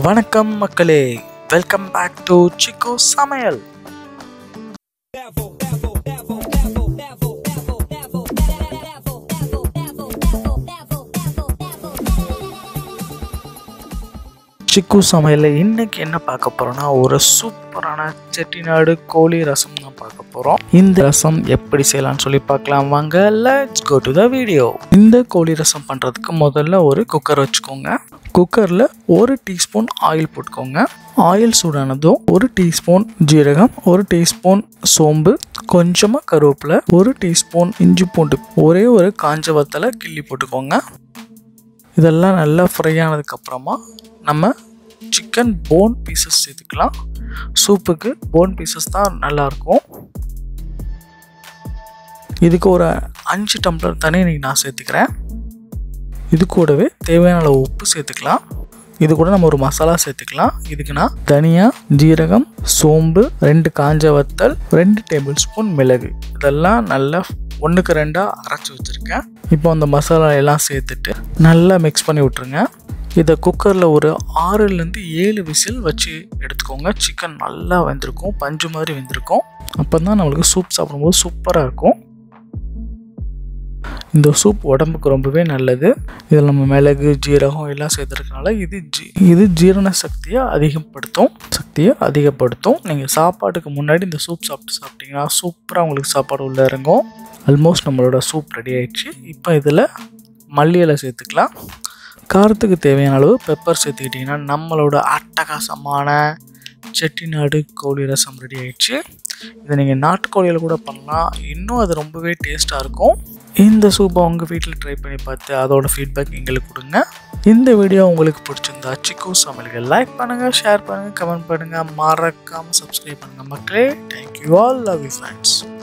வணக்கம் மக்களே welcome back to சிக்கு சமையல் சிக்கு சமையலில் இன்னைக்கு என்ன பார்க்க போறோம்னா ஒரு சூப்பரான செட்டிநாடு கோழி ரசம் தான் பார்க்க போறோம் இந்த ரசம் எப்படி செய்யலாம்னு சொல்லி பார்க்கலாம் வாங்க let's go to the video இந்த கோழி ரசம் பண்றதுக்கு முதல்ல ஒரு குக்கர் வச்சுக்கோங்க குக்கரில் ஒரு டீஸ்பூன் ஆயில் போட்டுக்கோங்க ஆயில் சூடானதும் ஒரு டீஸ்பூன் ஜீரகம் ஒரு டீஸ்பூன் சோம்பு கொஞ்சமாக கருவேப்பிலை ஒரு டீஸ்பூன் இஞ்சி பூண்டு ஒரே ஒரு காஞ்ச வத்தலை கிள்ளி போட்டுக்கோங்க இதெல்லாம் நல்லா ஃப்ரை ஆனதுக்கப்புறமா நம்ம சிக்கன் போன் பீசஸ் சேர்த்துக்கலாம் சூப்புக்கு போன் பீசஸ் தான் நல்லாயிருக்கும் இதுக்கு ஒரு அஞ்சு டம்ளர் தண்ணி இன்னைக்கு நான் சேர்த்துக்கிறேன் இது கூடவே தேவையான அளவு உப்பு சேர்த்துக்கலாம் இது கூட நம்ம ஒரு மசாலா சேர்த்துக்கலாம் இதுக்கு நான் தனியா ஜீரகம் சோம்பு ரெண்டு காஞ்ச வத்தல் ரெண்டு டேபிள் ஸ்பூன் மிளகு இதெல்லாம் நல்லா ஒன்றுக்கு ரெண்டாக அரைச்சி வச்சுருக்கேன் இப்போ அந்த மசாலா எல்லாம் சேர்த்துட்டு நல்லா மிக்ஸ் பண்ணி விட்ருங்க இதை குக்கரில் ஒரு ஆறுலேருந்து ஏழு விசில் வச்சு எடுத்துக்கோங்க சிக்கன் நல்லா வெந்திருக்கும் பஞ்சு மாதிரி வெந்திருக்கும் அப்போ தான் நம்மளுக்கு சூப் சாப்பிடும்போது சூப்பராக இருக்கும் இந்த சூப் உடம்புக்கு ரொம்பவே நல்லது இதில் நம்ம மிளகு ஜீரகம் எல்லாம் சேர்த்துருக்கனால இது ஜீ இது ஜீரண சக்தியை அதிகப்படுத்தும் சக்தியை அதிகப்படுத்தும் நீங்கள் சாப்பாட்டுக்கு முன்னாடி இந்த சூப் சாப்பிட்டு சாப்பிட்டீங்கன்னா சூப்பராக உங்களுக்கு சாப்பாடு உள்ளே இறங்கும் ஆல்மோஸ்ட் நம்மளோட சூப் ரெடி ஆயிடுச்சு இப்போ இதில் மல்லி இலை சேர்த்துக்கலாம் காரத்துக்கு தேவையான அளவு பெப்பர் சேர்த்துக்கிட்டிங்கன்னா நம்மளோட அட்டகாசமான செட்டிநாடு கோழி ரசம் ரெடி ஆயிடுச்சு இதை நீங்கள் நாட்டுக்கோழியில் கூட பண்ணலாம் இன்னும் அது ரொம்பவே டேஸ்ட்டாக இருக்கும் இந்த சூப்பை உங்கள் வீட்டில் ட்ரை பண்ணி பார்த்து அதோட ஃபீட்பேக் எங்களுக்கு கொடுங்க இந்த வீடியோ உங்களுக்கு பிடிச்சிருந்தா சிக்கு சமையல்கள் லைக் பண்ணுங்கள் ஷேர் பண்ணுங்கள் கமெண்ட் பண்ணுங்கள் மறக்காமல் சப்ஸ்கிரைப் பண்ணுங்கள் மக்களே thank you all love you friends